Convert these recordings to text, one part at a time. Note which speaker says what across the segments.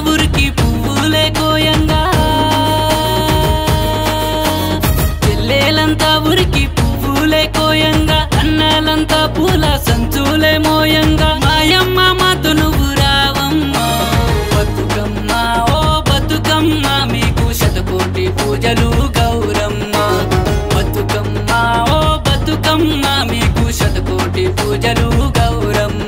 Speaker 1: ఉరికి పువ్వులే కోయంగా చెల్లెలంతా ఉరికి పువ్వులే కోయంగా అన్నలంతా పూల సంచులే మోయంగా మాయమ్మ మాతో నువ్వు రావమ్మా బతుకమ్మ ఓ బతుకమ్మ మీకు శతకోటి పూజలు గౌరమ్మ బతుకమ్మ ఓ బతుకమ్మ మీకు శతకోటి పూజలు గౌరమ్మ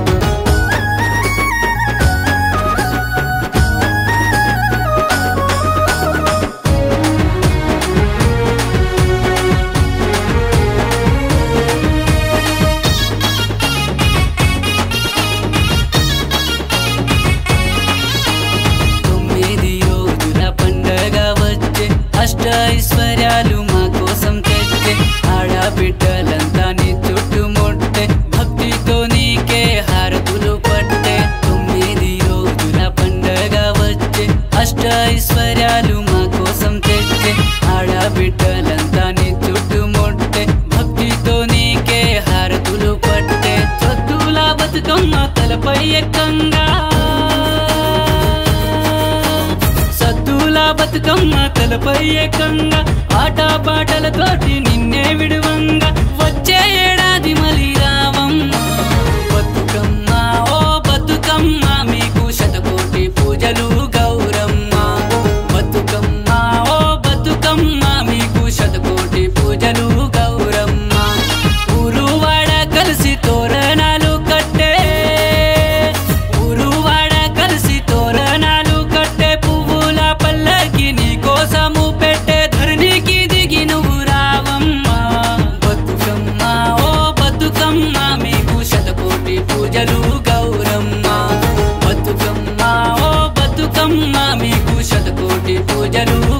Speaker 1: తొమ్మిది రోజుల పండగ వచ్చే అష్ట ఐశ్వర్యాలు మా కోసం తెచ్చే ఆడబిడ్డలంతా నీ చుట్టుముట్టే భక్తితో నీకే హారతులు పట్టే తొమ్మిది రోజుల పండగ వచ్చే అష్ట ఐశ్వర్యాలు మా కోసం తెచ్చే ఆడబిడ్డలంతా నీ చుట్టుముట్టే భక్తితో నీకే హారతులు పట్టే సొత్తుల బతుకమ్మ తలపై ఎక్కంగా సద్దుల బతుకమ్మ తలపై ఏకంగా ఆట పాటలతోటి నిన్నే విడువంగా వచ్చే ఏడాది మళ్ళీ రావమ్మ బతుకమ్మ ఓ బతుకమ్మ మీకు శతకోటి పూజలు గౌరమ్మ బతుకమ్మ ఓ బతుకమ్మ మీకు శతకోటి పూజలు గౌరమ్మ ఊరువాడ కలిసి తోరణాలు కట్టే ఊరువాడ కలిసి తోరణాలు కట్టే పువ్వుల పల్లకి నీ కోసము పెట్టే ధరణికి దిగి నువ్వు రావమ్మా బతుకమ్మ ఓ బతుకమ్మ మీకు శతకోటి పూజలు గౌరమ్మ బతుకమ్మ ఓ బతుకమ్మ మీకు శతకోటి పూజలు